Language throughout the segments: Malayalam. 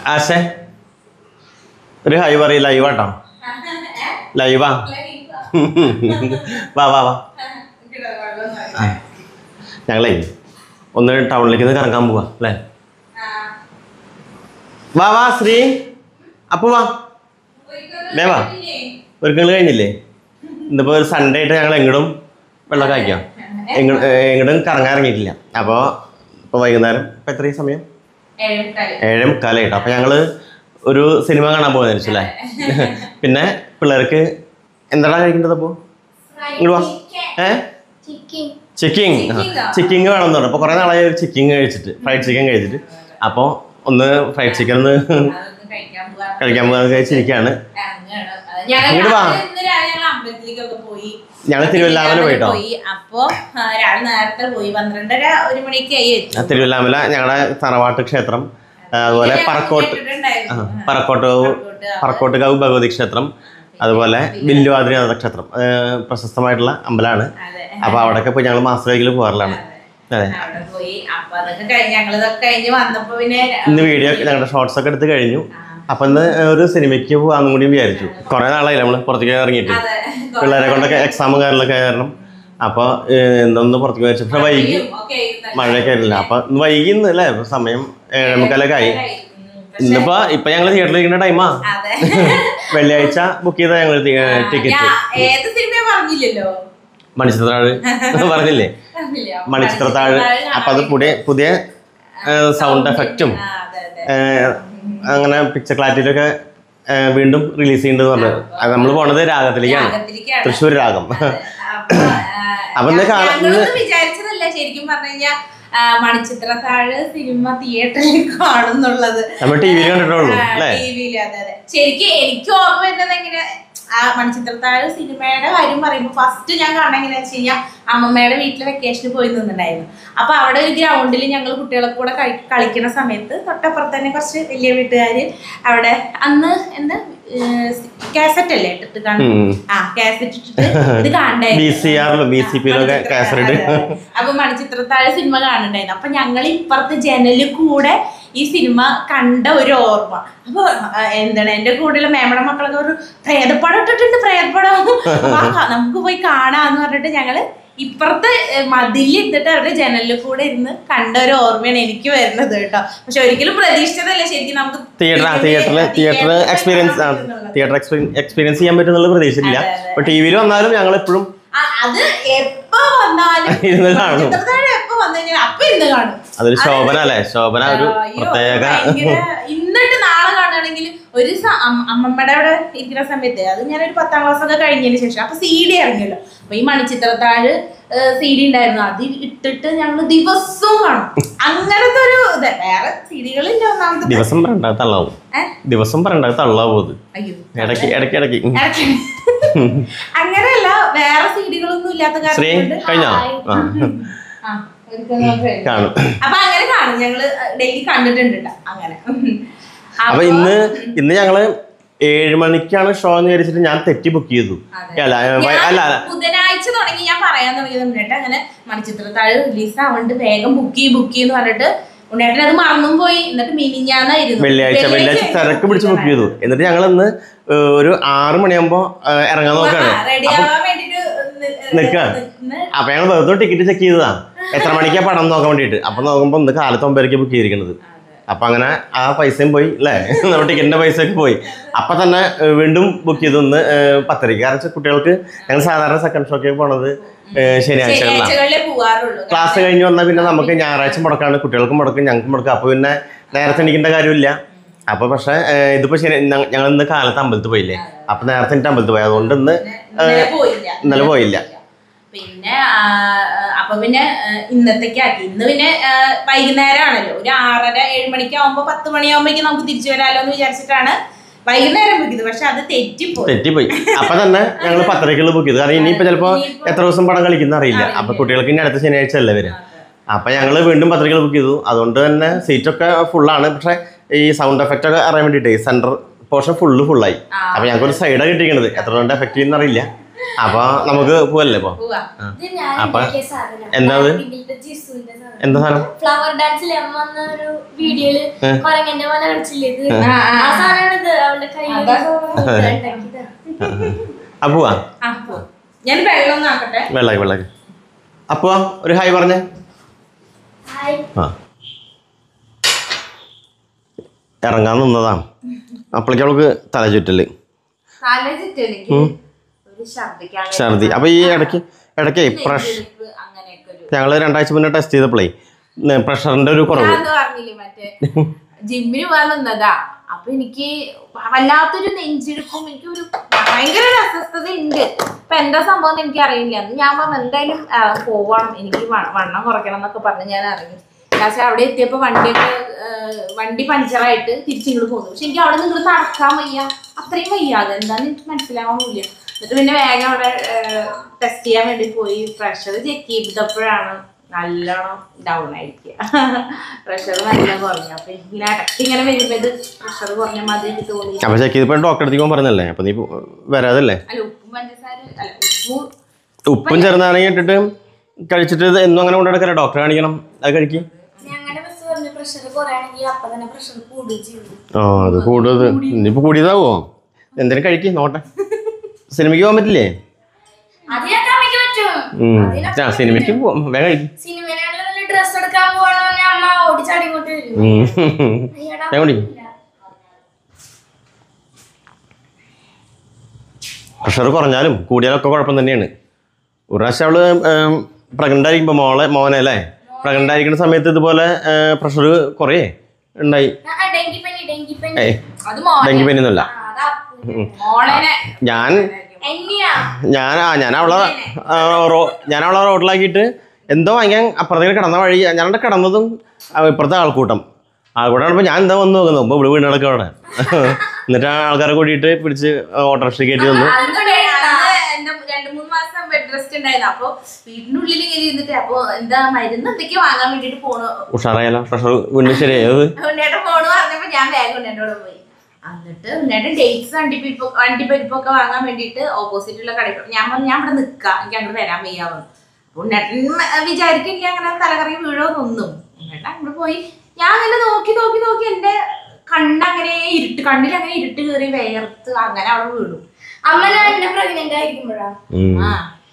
ആശേ ഒരു ഹൈ പറയും ലൈവാട്ടോ ലൈവാ വാ വാ വാ ആ. ഞങ്ങളേ ഒന്ന് ടൗണിലേക്ക് ഒന്ന് കറങ്ങാൻ പോവാ അല്ലേ വാ വാ ശ്രീ അപ്പൊ വാ ദേ വാ ഒരുക്കൾ കഴിഞ്ഞില്ലേ ഇന്നിപ്പോ ഒരു സൺഡേ ആയിട്ട് ഞങ്ങൾ എങ്ങടും വെള്ളമൊക്കെ അയക്കാം എങ്ങ- ഏ, എങ്ങടും കറങ്ങാൻ ഇറങ്ങിയിട്ടില്ല അപ്പോൾ ഇപ്പോൾ വൈകുന്നേരം ഇപ്പം എത്രയും സമയം ഏഴേ മുക്കാലായിട്ട് അപ്പം ഞങ്ങൾ ഒരു സിനിമ കാണാൻ പോകുന്ന വെച്ചു അല്ലേ പിന്നെ പിള്ളേർക്ക് എന്താണ് കഴിക്കേണ്ടത് അപ്പോൾ ഇങ്ങോട്ട് വാ ഏ ചിക്കൻ ചിക്കിങ് ചിക്കിങ് വേണം എന്ന് പറഞ്ഞു അപ്പോൾ കുറേ നാളായി ഒരു ചിക്കിങ് കഴിച്ചിട്ട് ഫ്രൈഡ് ചിക്കൻ കഴിച്ചിട്ട് അപ്പോൾ ഒന്ന് ഫ്രൈഡ് ചിക്കൻ ഒന്ന് കഴിക്കാൻ പോകാൻ കഴിച്ചിരിക്കുകയാണ് ഇങ്ങോട്ട് വാ. അമ്പലത്തിലേക്കൊക്കെ പോയി ഞങ്ങൾ തിരുവല്ലാമല പോയിട്ടോ പോയി അപ്പൊ ആ, രാവിലെ നേരത്തെ പോയി പന്ത്രണ്ടര ഒരു മണിക്ക് ആയി എത്തി. ആ, തിരുവല്ലാമല ഞങ്ങളുടെ തറവാട്ട് ക്ഷേത്രം ആ, അതുപോലെ ഞാൻ പറക്കോട്ട് കേട്ടിട്ടുണ്ടായിരുന്നു. ആ, പറക്കോട്ട് പറക്കോട്ട്, പറക്കോട്ടുകാവ് ഭഗവതി ക്ഷേത്രം അതുപോലെ ബില്ലുവാതിരിനാഥ ക്ഷേത്രം ആ, പ്രശസ്തമായിട്ടുള്ള അമ്പലമാണ് അതെ അപ്പോൾ അവിടെയൊക്കെ പോയി ഞങ്ങൾ മാസത്തിലെങ്കിലും പോകാറിലാണ് അതെ അവിടെ പോയി അപ്പൊ അതൊക്കെ കഴിഞ്ഞ് ഞങ്ങളിതൊക്കെ കഴിഞ്ഞ് വന്നപ്പോ പിന്നെ ഇന്ന് വീഡിയോ ഞങ്ങളുടെ ഷോർട്സ് ഒക്കെ എടുത്ത് കഴിഞ്ഞു അപ്പൊ ഇന്ന് ഒരു സിനിമയ്ക്ക് പോകാമെന്നും കൂടി വിചാരിച്ചു കുറെ നാളായില്ല നമ്മള് പുറത്തേക്ക് ഇറങ്ങിയിട്ട് അതെ പിള്ളേരെ കൊണ്ടൊക്കെ എക്സാമും കാര്യങ്ങളൊക്കെ കാരണം അപ്പൊ എന്തൊന്ന് പുറത്തേക്ക് വിചാരിച്ചു പക്ഷെ വൈകി ഒക്കെ മഴയൊക്കെ ആയിരുന്നില്ല അപ്പൊ ഇന്ന് വൈകി ഇന്ന് അല്ലേ ഇപ്പൊ സമയം ഏഴേമുക്കാലൊക്കെ ആയി ഇന്നിപ്പോ ഇപ്പൊ ഞങ്ങൾ തിയേറ്ററിൽ ഇരിക്കുന്ന ടൈമാ അതെ വെള്ളിയാഴ്ച ബുക്ക് ചെയ്ത ഞങ്ങൾ ടിക്കറ്റ് ഞാൻ ഏത് സിനിമ പറഞ്ഞില്ലല്ലോ മണിച്ചിത്രത്താഴ് പറഞ്ഞില്ലേ പറഞ്ഞില്ല. മണിച്ചിത്രത്താഴ് അപ്പൊ അത് പുതിയ പുതിയ സൗണ്ട് എഫക്റ്റും ആ, അതെ അതെ അങ്ങനെ പിക്ചർ ക്ലാരിറ്റിയിലൊക്കെ വീണ്ടും റിലീസ് ചെയ്യുന്നുണ്ടെന്ന് പറഞ്ഞു അത് നമ്മൾ പോണത് രാഗത്തിലേക്കാണ് രാഗത്തിലേക്കാണ്. തൃശ്ശൂർ രാഗം അപ്പൊ, ആ, അപ്പൊ ഇന്ന് കാണാൻ- ഞങ്ങളൊന്നും വിചാരിച്ചതല്ല ശരിക്കും പറഞ്ഞു കഴിഞ്ഞാൽ മണിച്ചിത്രത്താഴ് സിനിമ തിയേറ്ററിൽ കാണുന്നുള്ളത് നമ്മൾ ടി വിയിൽ കണ്ടിട്ടുള്ളൂ അല്ലേ ടിവിയില് അതെ അതെ ശരിക്കും എനിക്ക് ഓർമ്മ വരുന്നത് എങ്ങനെ ആ മണിച്ചിത്രത്താഴ് സിനിമയുടെ കാര്യം പറയുമ്പോൾ ഫസ്റ്റ് ഞാൻ കാണാൻ എങ്ങനെയാ വെച്ച് കഴിഞ്ഞാൽ അമ്മമ്മയുടെ വീട്ടിൽ വെക്കേഷന് പോയി നിന്നിട്ടുണ്ടായിരുന്നു അപ്പൊ അവിടെ ഒരു ഗ്രൗണ്ടിൽ ഞങ്ങൾ കുട്ടികളൊക്കെ കൂടെ കളി- കളിക്കുന്ന സമയത്ത് തൊട്ടപ്പുറത്ത് തന്നെ കുറച്ച് വലിയ വീട്ടുകാര് അവിടെ അന്ന് എന്താ കാസറ്റ് അല്ലേ ഇട്ടിട്ട് കാണും ഉം. ആ കാസറ്റ് ഇട്ടിട്ട് ഇത് കാണണ്ടായിരുന്നു ബി സി ആറിലും ബി സി പിയിലൊക്കെ കാസറ്റ് അപ്പൊ മണിച്ചിത്രത്താഴ് സിനിമ കാണുന്നുണ്ടായിരുന്നു അപ്പൊ ഞങ്ങൾ ഇപ്പുറത്ത് ജനലിൽ കൂടെ ഈ സിനിമ കണ്ട ഒരു ഓർമ്മ അപ്പൊ ആ, എന്താണ് എന്റെ കൂടെയുള്ള മേമയുടെ മക്കളൊക്കെ ഒരു പ്രേതപ്പടം ഇട്ടിട്ടുണ്ട് പ്രേതപ്പടം അപ്പൊ ആ ക- നമുക്ക് പോയി കാണാന്ന് പറഞ്ഞിട്ട് ഞങ്ങള് ഇപ്പുറത്തെ മതിലിൽ ഇട്ടിട്ട് അവരുടെ ജനലിൽ കൂടെ ഇരുന്ന് കണ്ട ഒരു ഓർമ്മയാണ് എനിക്ക് വരുന്നത് കേട്ടോ പക്ഷെ ഒരിക്കലും പ്രതീക്ഷിച്ചതല്ല ശരിക്കും നമുക്ക് തിയേറ്റർ ആ തിയേറ്ററിൽ തിയേറ്റർ എക്സ്പീരിയൻസ് തിയേറ്റർ എക്സ്പീരിയൻസ് ചെയ്യാൻ പറ്റുന്നുള്ള പ്രതീക്ഷയില്ല അതെ, അതെ. ഇപ്പൊ ടി വിയിൽ വന്നാലും ഞങ്ങൾ എപ്പോഴും ആ, അത് എപ്പോ വന്നാലും ഇരുന്ന് കാണും. മണിച്ചിത്രത്താഴ് എപ്പോ വന്നു കഴിഞ്ഞാൽ അപ്പൊ ഇരുന്ന് കാണും അതൊരു ശോഭന അല്ലേ ശോഭന ഒരു അയ്യോ, പ്രത്യേക ഭയങ്കര ഇന്നിട്ട് നാളെ കാണുകയാണെങ്കിൽ ഒരു സ- അമ്മ- അമ്മമ്മയുടെ അവിടെ ഇരിക്കുന്ന സമയത്ത് അത് ഞാനൊരു പത്താം ക്ലാസ് ഒക്കെ കഴിഞ്ഞതിന് ശേഷം അപ്പൊ സി ഡി ഇറങ്ങിയല്ലോ അപ്പൊ ഈ മണിച്ചിത്രത്താഴ് സി ഡി ഉണ്ടായിരുന്നു അത് ഇട്ടിട്ട് ഞങ്ങൾ ദിവസവും കാണും അങ്ങനത്തെ ഒരു ഇത് വേറെ സി ഡികളില്ല ഒന്നാമത്തെ ദിവസം പറയണ്ട തള്ളാവും ഏ? ദിവസം പറയണ്ട തള്ളാവും അത് അയ്യോ ഇടയ്ക്ക് ഇടയ്ക്ക് ഇടയ്ക്ക് ഇടയ്ക്ക്. അങ്ങനെയല്ല വേറെ സി ഡികളൊന്നും ഇല്ലാത്ത ശ്രീ കാരണം കൊണ്ട് കഴിഞ്ഞോ ആ ആ, ഒരിക്കൽ നമുക്ക് കഴിഞ്ഞു. കാണും അപ്പൊ അങ്ങനെ കാണും ഞങ്ങള് ഡെയിലി കണ്ടിട്ടുണ്ട് ട്ടോ. അങ്ങനെ അപ്പൊ ഇന്ന് ഇന്ന് ഞങ്ങള് ഏഴ് മണിക്കാണ് ഷോ എന്ന് വിചാരിച്ചിട്ട് ഞാൻ തെറ്റി ബുക്ക് ചെയ്തു അതെ. അല്ല ഞാൻ അല്ല ബുധനാഴ്ച തുടങ്ങി ഞാൻ പറയാൻ തുടങ്ങിയത് ഉണ്ണേട്ട അങ്ങനെ മണിച്ചിത്രത്താഴ് റിലീസ് ആവുന്നുണ്ട് വേഗം ബുക്ക് ചെയ്യും ബുക്ക് ചെയ്യുന്ന പറഞ്ഞിട്ട് ഉണ്ണേട്ടൻ അത് മറന്നും പോയി എന്നിട്ട് മിനിഞ്ഞാന്നായിരുന്നു വെള്ളിയാഴ്ച വെള്ളിയാഴ്ച തിരക്ക് പിടിച്ച് ബുക്ക് ചെയ്തു എന്നിട്ട് ഞങ്ങൾ ഇന്ന് ഏഹ്, ഒരു ആറ് മണിയാകുമ്പോ ഏഹ്, ഇറങ്ങാൻ നോക്കാണ് റെഡി ആവാൻ വേണ്ടിട്ട് നിക്കാണ്. അപ്പൊ ഞങ്ങൾ വെറുതെ ടിക്കറ്റ് ചെക്ക് ചെയ്തതാ എത്ര മണിക്കാ പടം നോക്കാൻ വേണ്ടിയിട്ട് അപ്പൊ നോക്കുമ്പോ ഇന്ന് കാലത്ത് ഒമ്പതരക്ക് ബുക്ക് ചെയ്തിരിക്കുന്നത് അപ്പൊ അങ്ങനെ ആ പൈസയും പോയി അല്ലേ നമ്മുടെ ടിക്കറ്റിന്റെ പൈസയൊക്കെ പോയി അപ്പൊ തന്നെ ഏഹ്, വീണ്ടും ബുക്ക് ചെയ്തു ഇന്ന് ഏഹ്, പത്തരയ്ക്ക് കാരണം വെച്ചാൽ കുട്ടികൾക്ക് ഞങ്ങൾ സാധാരണ സെക്കൻഡ് ഷോക്ക് പോണത് ഏഹ്, ശനിയാഴ്ചകളിലാണ് ശനിയാഴ്ചകളിലേ പോവാറുള്ളൂ ക്ലാസ് കഴിഞ്ഞ് വന്നാൽ പിന്നെ നമുക്ക് ഞായറാഴ്ച മുടക്കാണ് കുട്ടികൾക്കും മുടക്കും ഞങ്ങൾക്കും മുടക്കും അപ്പോൾ പിന്നെ നേരത്തെ എണീക്കേണ്ട കാര്യമില്ല അപ്പോൾ പക്ഷേ ഏഹ്, ഇതിപ്പോ ശരി ഞ- ഞങ്ങൾ ഇന്ന് കാലത്ത് അമ്പലത്തിൽ പോയില്ലേ അപ്പൊ നേരത്തെ എനിക്ക് അമ്പലത്തിൽ പോയി അതുകൊണ്ട് ഇന്ന് ഇന്നലെ പോയില്ല ഇന്നലെ പോയില്ല പിന്നെ ആ, അപ്പൊ പിന്നെ ആ, ഇന്നത്തേക്ക് ആക്കി ഇന്ന് പിന്നെ ആ, വൈകുന്നേരമാണല്ലോ ഒരു ആറര ഏഴ് മണിക്കാവുമ്പോ പത്ത് മണിയാവുമ്പോഴേക്കും നമുക്ക് തിരിച്ചു വരാമല്ലോ എന്ന് വിചാരിച്ചിട്ടാണ് വൈകുന്നേരം വെക്കുന്നത് പക്ഷെ അത് തെറ്റിപ്പോയി തെറ്റിപ്പോയി അപ്പൊ തന്നെ ഞങ്ങൾ പത്തരക്കുള്ള ബുക്ക് ചെയ്തു കാരണം ഇനിയിപ്പോ ചിലപ്പോ എത്ര ദിവസം പടം കളിക്കുന്ന അറിയില്ല അപ്പൊ കുട്ടികൾക്ക് ഇനി അടുത്ത ശനിയാഴ്ച അല്ലേ വരും അപ്പൊ ഞങ്ങൾ വീണ്ടും പത്രികകൾ ബുക്ക് ചെയ്തു അതുകൊണ്ട് തന്നെ സീറ്റൊക്കെ ഫുള്ളാണ് പക്ഷെ ഈ സൗണ്ട് എഫക്റ്റ് ഒക്കെ അറിയാൻ വേണ്ടിയിട്ട് സെന്റർ പോർഷൻ ഫുള്ള് ഫുള്ളായി ആ. അപ്പൊ ഞങ്ങൾക്ക് ഒരു സൈഡാണ് കിട്ടിയിരിക്കുന്നത് എത്ര കൊണ്ട് എഫക്റ്റ് ചെയ്യുന്ന അറിയില്ല അപ്പൊ നമുക്ക് പോവല്ലേ ഇപ്പൊ പോവാ ആ. ഇത് ഞാൻ അപ്പൊ ഉണ്ടാക്കിയ സാധനം. എന്താ അത്? ഇതിന്റെ ജിസുവിന്റെ സാധനം. എന്താ സാധനം ഫ്ലവർ ഡാൻസിൽ അമ്മ വന്ന ഒരു വീഡിയോയില് ഏ. കൊരങ്ങന്റെ പോലെ കളിച്ചില്ലേ ഇത് ആ, ആ, ആ ആ. സാധനമാണ് ഇത് അവളുടെ കയ്യിൽ അതാ. അപ്പൊ പോവാ ആ പോ ഞാൻ വെള്ളം ഒന്ന് ആക്കട്ടെ വെള്ളാക്കി വെള്ളാക്കി അപ്പൊ ഒരു ഹായ് പറഞ്ഞേ ഹായ് ആ ഇറങ്ങാൻ നിന്നതാണ് അപ്പോഴേക്കും അവൾക്ക് തല ചുറ്റല് തല ചുറ്റും എനിക്ക് ഉം. ഒരു ഛർദിക്കാൻ ഛർദി അപ്പൊ ഈ ഇടയ്ക്ക് ഇടയ്ക്ക് പ്രഷ് നെഞ്ചെടുപ്പ് അങ്ങനെയൊക്കെ ഒരു ഞങ്ങൾ രണ്ടാഴ്ച മുന്നേ ടെസ്റ്റ് ചെയ്തപ്പോഴേ പ്രഷറിന്റെ ഒരു കുറവ് ഞാൻ പറഞ്ഞില്ലേ മറ്റേ ജിമ്മിന് പോകാൻ നിന്നതാ അപ്പൊ എനിക്ക് വല്ലാത്തൊരു നെഞ്ചെടുപ്പും എനിക്ക് ഒരു ഭയങ്കര ഒരു അസ്വസ്ഥത ഉണ്ട് ഇപ്പൊ എന്താ സംഭവം എന്ന് എനിക്ക് അറിയില്ല അന്ന് ഞാൻ പറഞ്ഞു എന്തായാലും ആ, പോവണം എനിക്ക് വ- വണ്ണം കുറയ്ക്കണം എന്നൊക്കെ പറഞ്ഞ് ഞാൻ ഇറങ്ങി പക്ഷെ അവിടെ എത്തിയപ്പോ വണ്ടിയൊക്കെ ആ, വണ്ടി പഞ്ചറായിട്ട് തിരിച്ചിങ്ങോട്ട് പോന്നു പക്ഷെ എനിക്ക് അവിടെ നിന്ന് നടക്കാൻ വയ്യ അത്രയും വയ്യാതെ എന്താന്ന് എനിക്ക് മനസ്സിലാവുന്നില്ല എന്നിട്ട് പിന്നെ വേഗം അവിടെ ടെസ്റ്റ് ചെയ്യാൻ വേണ്ടി പോയി പ്രഷർ ചെക്ക് ചെയ്തപ്പോഴാണ് നല്ലോണം ഡൗൺ ആയിരിക്കുക പ്രഷർ നല്ല കുറഞ്ഞു അപ്പൊ ഇങ്ങനെ ഇടയ്ക്ക് ഇങ്ങനെ വരുമ്പോ ഇത് പ്രഷർ കുറഞ്ഞ മാതിരി എനിക്ക് തോന്നി അപ്പൊ ചെക്ക് ചെയ്തപ്പോ ഡോക്ടറെ അടുത്തേക്ക് പോകാൻ പറഞ്ഞല്ലേ അപ്പൊ നീ പോ- വരാതല്ലേ അല്ല ഉപ്പും പഞ്ചസാര അല്ല ഉപ്പും ഉപ്പും ചെറുനാരങ്ങ ഇട്ടിട്ട് കഴിച്ചിട്ട് ഇത് എന്നും അങ്ങനെ കൊണ്ടുനടക്കല്ലേ ഡോക്ടറെ കാണിക്കണം അത് കഴിക്കും ഞങ്ങളുടെ ബസ് പറഞ്ഞ പ്രഷർ കുറയാണെങ്കിൽ അപ്പൊ തന്നെ പ്രഷർ കൂടുകയും ചെയ്തു ആ അത് കൂടുതൽ ഇനിയിപ്പോ കൂടിയതാവോ എന്തിനും കഴിക്കും നോട്ടെ സിനിമയ്ക്ക് പോകാൻ പറ്റില്ലേ അത് ഞാൻ അമ്മയ്ക്ക് പറ്റും ഉം. ആ സിനിമയ്ക്ക് പോവാം വേഗം കഴിക്കും സിനിമയിലാണെങ്കിൽ ഡ്രസ് എടുക്കാൻ പോകണമെന്ന് പറഞ്ഞാൽ അമ്മ ഓടിച്ചാടി ഇങ്ങോട്ട് വരും അയ്യടാ, വേഗം കുടിക്കും പ്രഷർ കുറഞ്ഞാലും കൂടിയാലൊക്കെ കുഴപ്പം തന്നെയാണ് ഒരു പ്രാവശ്യം അവള് പ്രഗ്നൻ്റ് ആയിരിക്കുമ്പോൾ മോളെ മോനെ അല്ലേ പ്രഗ്നൻ്റ് ആയിരിക്കുന്ന സമയത്ത് ഇതുപോലെ പ്രഷർ കുറേ ഉണ്ടായി ആ, ഡെങ്കിപ്പനി ഡെങ്കിപ്പനി ഏയ് അത് മോനെ ഡെങ്കി പനിയൊന്നുമില്ല ആ, അതാ അപ്പു. മോളനെ ഞാൻ എന്നെയാ ഞാൻ ആ ഞാൻ അവളെ ആ, റോ- ഞാൻ അവളെ റോഡിലാക്കിയിട്ട് എന്തോ വാങ്ങിക്കാൻ അപ്പുറത്തേക്ക് കിടന്ന വഴി ഞാനവിടെ കിടന്നതും ആ, ഇപ്പുറത്തെ ആൾക്കൂട്ടം ആൾക്കൂട്ടം കാണുമ്പോൾ ഞാൻ എന്താ വന്ന് നോക്കുന്നത് മുമ്പ് ഇവിടെ വീണ് കിടക്കുക അവിടെ എന്നിട്ട് ആ ആൾക്കാരെ കൂടിയിട്ട് പിടിച്ച് ഓട്ടോറിക്ഷ കയറ്റി വന്നു അന്ന് ഡേ- അന്ന് എന്റെ രണ്ടു മൂന്ന് മാസം ബെഡ് റെസ്റ്റ് ഉണ്ടായിരുന്നു അപ്പൊ വീടിനുള്ളിൽ ഇങ്ങനെ ഇരുന്നിട്ട് അപ്പൊ എന്താ മരുന്ന് എന്തൊക്കെയോ വാങ്ങാൻ വേണ്ടിട്ട് പോണു ഉഷാറായാലോ പ്രഷർ വീണ്ടും ശരിയായത് ഉണ്ണേട്ടൻ പോണു പറഞ്ഞപ്പോ ഞാൻ വേഗം ഉണ്ണേട്ടോട് പോയി എന്നിട്ട് ഉണ്ണേട്ടൻ ഡേറ്റ്സ് വണ്ടിപ്പരിപ്പ് വണ്ടിപ്പരിപ്പൊക്കെ വാങ്ങാൻ വേണ്ടിട്ട് ഓപ്പോസിറ്റുള്ള കടയിൽ പോയി. ഞാൻ പറഞ്ഞു ഞാൻ ഇവിടെ നിക്കാം എനിക്ക് അങ്ങോട്ട് വരാൻ വയ്യാവുന്നു അപ്പൊ ഉണ്ണേട്ടൻ വിചാരിക്കില്ല അങ്ങനെ തലകറങ്ങി വീഴോന്നൊന്നും ഉണ്ണേട്ടൻ അങ്ങോട്ട് പോയി ഞാൻ അങ്ങനെ നോക്കി നോക്കി നോക്കി എന്റെ കണ്ണങ്ങനെ ഇരുട്ട് കണ്ണിൽ അങ്ങനെ ഇരുട്ട് കയറി വേർത്ത് അങ്ങനെ അവിടെ വീണു അമ്മ ഞാൻ എന്നെ പ്രഗ്നന്റ് ആയിരിക്കുമ്പോഴാ ആ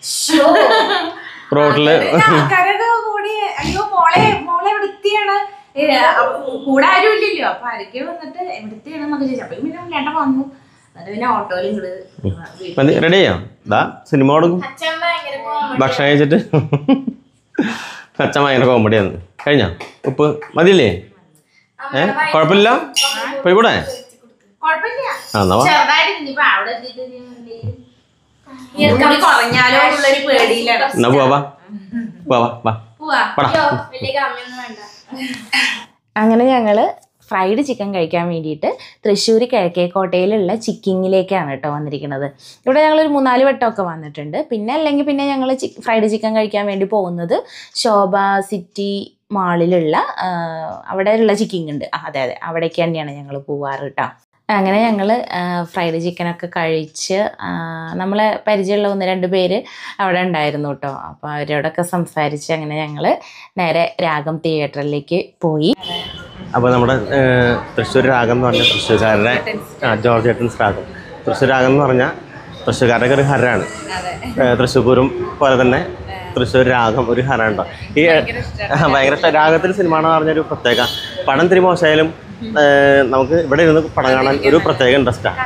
റോഡില് പിന്നെ ആൾക്കാരൊക്കെ കൂടി അയ്യോ മോളെ മോളെ എവിടുത്തെയാണ് ഏ, അപ്പൊ കൂടെ ആരും ഇല്ലല്ലോ അപ്പൊ ആരൊക്കെ വന്നിട്ട് എവിടുത്തെയാണെന്നൊക്കെ ചോദിച്ചു അപ്പൊ പിന്നെ ചേട്ടൻ വന്നു എന്നിട്ട് പിന്നെ ഓട്ടോയിൽ ഇങ്ങോട്ട് മതി റെഡി ചെയ്യാം ദാ സിനിമ കൊടുക്കും അച്ഛൻ ഭയങ്കര കോമഡി ഭക്ഷണം കഴിച്ചിട്ട് അച്ഛൻ ഭയങ്കര കോമഡിയാണ് കഴിഞ്ഞോ ഉപ്പ് മതിയില്ലേ ഏ കുഴപ്പമില്ല പോയിക്കൂടെ കുഴപ്പമില്ല ആ എന്നാ വാ. ചെറുതായിട്ട് ഇനിയിപ്പോ അവിടെ എത്തിയിട്ട് ഇനി കൂടി കുറഞ്ഞാലോ എന്നുള്ളൊരു പേടിയിലാണ് എന്നാ പോവാ വാ വാ വാ വാ പോവാ വാടാ വലിയ കാമ്യൊന്നും വേണ്ട അങ്ങനെ ഞങ്ങൾ ഫ്രൈഡ് ചിക്കൻ കഴിക്കാൻ വേണ്ടിയിട്ട് തൃശ്ശൂർ കിഴക്കേക്കോട്ടയിലുള്ള ചിക്കിങ്ങിലേക്കാണ് കേട്ടോ വന്നിരിക്കുന്നത് ഇവിടെ ഞങ്ങളൊരു മൂന്നാല് വട്ടമൊക്കെ വന്നിട്ടുണ്ട് പിന്നെ അല്ലെങ്കിൽ പിന്നെ ഞങ്ങൾ ഫ്രൈഡ് ചിക്കൻ കഴിക്കാൻ വേണ്ടി പോകുന്നത് ശോഭ സിറ്റി മാളിലുള്ള ആ, അവിടെയുള്ള ചിക്കിങ് ഉണ്ട് ആ, അതെ അതെ അവിടേക്ക് തന്നെയാണ് ഞങ്ങൾ പോവാറ് കേട്ടോ അങ്ങനെ ഞങ്ങൾ ഫ്രൈഡ് ചിക്കനൊക്കെ കഴിച്ച് ആ, നമ്മളെ പരിചയമുള്ള ഒന്ന് രണ്ട് പേര് അവിടെ ഉണ്ടായിരുന്നു കേട്ടോ അപ്പോൾ അവരോടൊക്കെ സംസാരിച്ച് അങ്ങനെ ഞങ്ങൾ നേരെ രാഗം തിയേറ്ററിലേക്ക് പോയി അപ്പോൾ നമ്മുടെ ഏഹ്, തൃശ്ശൂർ രാഗം എന്ന് പറഞ്ഞാൽ തൃശ്ശൂർക്കാരുടെ ആ ജോർജ് ഏട്ടൻസ് രാഗം തൃശ്ശൂർ രാഗം എന്ന് പറഞ്ഞാൽ തൃശ്ശൂർക്കാരുടെ ഒരു ഹരാണ് ഏഹ്, തൃശ്ശൂർ പൂരം പോലെ തന്നെ തൃശ്ശൂർ രാഗം ഒരു ഹരമുണ്ടോ ഈ ആ, ഭയങ്കര ഇഷ്ടം രാഗത്തിൽ സിനിമ എന്ന് പറഞ്ഞൊരു പ്രത്യേക പടം തിരി മോശമായാലും ഏഹ്, നമുക്ക് ഇവിടെ ഇരുന്ന് പടം കാണാൻ ഒരു പ്രത്യേക ഇൻട്രസ്റ്റാണ്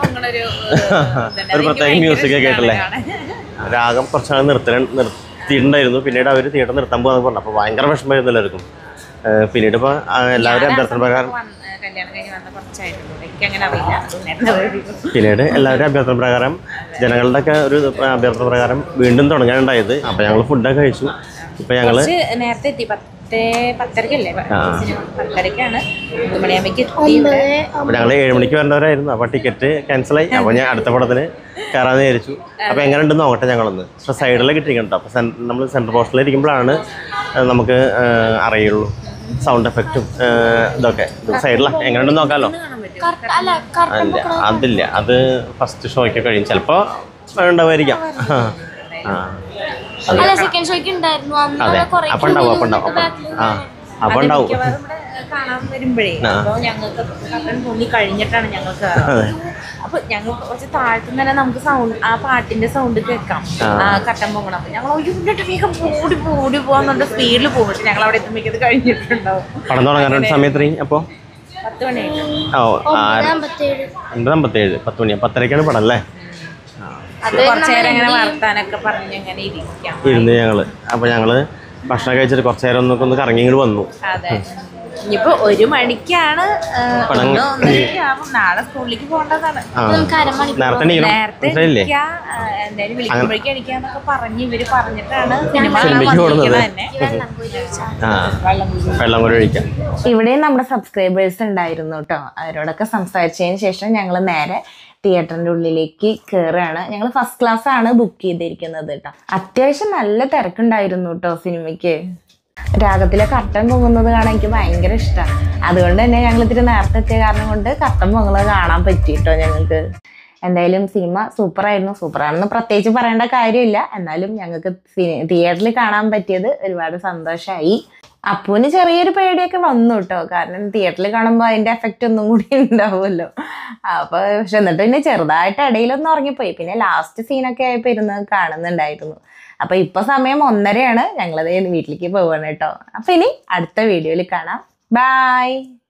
ഒരു പ്രത്യേക മ്യൂസിക് ഒക്കെ ആയിട്ടല്ലേ രാഗം കുറച്ചാൾ നിർത്തല നിർത്തിയിട്ടുണ്ടായിരുന്നു പിന്നീട് അവർ തിയേറ്റർ നിർത്താൻ പോകാന്ന് പറഞ്ഞു അപ്പോൾ ഭയങ്കര വിഷമമായിരുന്നു എല്ലാവർക്കും ഏഹ്, പിന്നീട് ഇപ്പോൾ എല്ലാവരും അഭ്യർത്ഥന പ്രകാരം കല്യാണം കഴിഞ്ഞ് വന്ന കുറച്ചായിട്ടുള്ളൂ എനിക്ക് അങ്ങനെ അറിയില്ല പിന്നീട് എല്ലാവരും അഭ്യർത്ഥന പ്രകാരം ജനങ്ങളുടെ ഒക്കെ ഒരു അഭ്യർത്ഥന പ്രകാരം വീണ്ടും തുടങ്ങാനുണ്ടായത് അപ്പോൾ ഞങ്ങൾ ഫുഡൊക്കെ കഴിച്ചു ഇപ്പം ഞങ്ങൾ കുറച്ച് നേരത്തെ എത്തി പത്തേ പത്തരക്കല്ലേ ആ. സിനിമ പത്തരക്കാണ് മൂന്ന് മണിയാകുമ്പോഴേക്ക് എത്തി ഇവിടെ അപ്പോൾ ഞങ്ങൾ ഏഴ് മണിക്ക് വരേണ്ടവരായിരുന്നു അപ്പോൾ ടിക്കറ്റ് ക്യാൻസലായി അപ്പോൾ ഞാൻ അടുത്ത പടത്തിന് കയറാമെന്ന് വിചാരിച്ചു അപ്പോൾ എങ്ങനെ ഉണ്ടെന്ന് നോക്കട്ടെ ഞങ്ങളൊന്ന് പക്ഷേ സൈഡിലേക്ക് ഇട്ടിരിക്കണ്ട അപ്പോൾ നമ്മൾ സെൻട്രൽ പോസ്റ്റിൽ ഇരിക്കുമ്പോഴാണ് ഏഹ്, നമുക്ക് ഏഹ്, അറിയുള്ളൂ സൗണ്ട് എഫക്റ്റും ഇതൊക്കെ സൈഡിലാണ് എങ്ങനെ ഉണ്ടെന്ന് നോക്കാമല്ലോ കറക്റ്റ് അല്ല കറക്റ്റ് അല്ല അതില്ല അത് ഫസ്റ്റ് ഷോയ്ക്ക് കഴിയും ചിലപ്പോൾ ഉണ്ടാവുമായിരിക്കാം ആ അല്ല സെക്കൻഡ് ഷോയ്ക്ക് ഉണ്ടായിരുന്നു അന്ന് അതെ കുറേ അപ്പം ഉണ്ടാവും അപ്പം ഉണ്ടാവും അപ്പം ആ അപ്പം ഉണ്ടാവും മിക്കവാറും ഇവിടെ കാണാൻ വരുമ്പോഴേ ആ. അപ്പൊ ഞങ്ങൾക്ക് കട്ടൻ പൊങ്ങി കഴിഞ്ഞിട്ടാണ് ഞങ്ങൾക്ക് അതെ അപ്പൊ ഞങ്ങൾ കുറച്ച് താഴത്തുനിന്ന് തന്നെ നമുക്ക് സൗണ്ട് ആ പാട്ടിന്റെ സൗണ്ട് കേൾക്കാം ആ. ആ കട്ടൻ പൊങ്ങണം അപ്പൊ ഞങ്ങൾ ഒയ്യുണ്ടിട്ട് വേഗം ഓടി ഓടി പോകാന്നുണ്ട് സ്പീഡിൽ പോകും പക്ഷെ ഞങ്ങൾ അവിടെ എത്തുമ്പോഴേക്കും അത് കഴിഞ്ഞിട്ടുണ്ടാവും പടം തുടങ്ങാൻ സമയത്ത് അപ്പോൾ പത്ത് മണിയായിട്ട് ഓ ആ അമ്പത്തേഴ് ഒൻപത് അമ്പത്തേഴ് പത്ത് മണി പത്തരക്കാണ് പടം അല്ലേ ആ അത് കുറച്ചു നേരം ഇങ്ങനെ വർത്താനൊക്കെ പറഞ്ഞ് ഇങ്ങനെ ഇരിക്കാം ഇരുന്ന് ഞങ്ങള് അപ്പോൾ ഞങ്ങള് ഭക്ഷണം കഴിച്ചിട്ട് കുറച്ച് നേരം ഒന്നൊക്കെ ഒന്ന് കറങ്ങി ഇങ്ങോട്ട് വന്നു അതെ ഇനിയിപ്പോ ഒരു മണിക്കാണ് ആ, പടം- ഒന്ന് ഒന്നരയ്ക്ക് ആവും നാളെ സ്കൂളിലേക്ക് പോകേണ്ടതാണ് ആ നമുക്ക് അരമണിക്കൂർ നേരത്തെ എണീക്കണം നേരത്തെ മനസ്സിലായില്ലേ എണീക്കാ, ആ, എന്തായാലും വിളിക്കുമ്പോഴേക്കും എണീക്കാന്നൊക്കെ പറഞ്ഞ് ഇവര് പറഞ്ഞിട്ടാണ് സിനിമ കാണാൻ സിനിമയ്ക്ക് വന്നിരിക്കുന്നത് പോകുന്നത്. തന്നെ വെള്ളം കോരി ഒഴിച്ചാൽ ആ വെള്ളം കൂടി ഒഴിക്കാം ഇവിടെയും നമ്മുടെ സബ്സ്ക്രൈബേഴ്സ് ഉണ്ടായിരുന്നു കേട്ടോ അവരോടൊക്കെ സംസാരിച്ചതിന് ശേഷം ഞങ്ങൾ നേരെ തിയേറ്ററിന്റെ ഉള്ളിലേക്ക് കയറുകയാണ് ഞങ്ങൾ ഫസ്റ്റ് ക്ലാസ് ആണ് ബുക്ക് ചെയ്തിരിക്കുന്നത് കേട്ടോ അത്യാവശ്യം നല്ല തിരക്കുണ്ടായിരുന്നു കേട്ടോ സിനിമയ്ക്ക് രാഗത്തിലെ കർട്ടൻ പൊങ്ങുന്നത് കാണാൻ എനിക്ക് ഭയങ്കര ഇഷ്ടമാണ് അതുകൊണ്ട് തന്നെ ഞങ്ങൾ ഇത്തിരി നേരത്തെ എത്തിയ കാരണം കൊണ്ട് കർട്ടൻ പൊങ്ങുന്നത് കാണാൻ പറ്റി കേട്ടോ ഞങ്ങൾക്ക് എന്തായാലും സിനിമ സൂപ്പറായിരുന്നു സൂപ്പറാണെന്ന് പ്രത്യേകിച്ച് പറയേണ്ട കാര്യമില്ല എന്നാലും ഞങ്ങൾക്ക് തിയേറ്ററിൽ കാണാൻ പറ്റിയത് ഒരുപാട് സന്തോഷമായി അപ്പൂന് ചെറിയൊരു പേടിയൊക്കെ വന്നു കേട്ടോ കാരണം തിയേറ്ററിൽ കാണുമ്പോൾ അതിന്റെ എഫക്റ്റ് ഒന്നും കൂടി ഉണ്ടാവുമല്ലോ അപ്പൊ പക്ഷെ എന്നിട്ട് പിന്നെ ചെറുതായിട്ട് ഇടയിലൊന്നും ഉറങ്ങിപ്പോയി പിന്നെ ലാസ്റ്റ് സീനൊക്കെ ആയപ്പോ ഇരുന്ന് കാണുന്നുണ്ടായിരുന്നു അപ്പൊ ഇപ്പൊ സമയം ഒന്നരയാണ് ഞങ്ങളത് വീട്ടിലേക്ക് പോവാണ് കേട്ടോ അപ്പൊ ഇനി അടുത്ത വീഡിയോയിൽ കാണാം ബൈ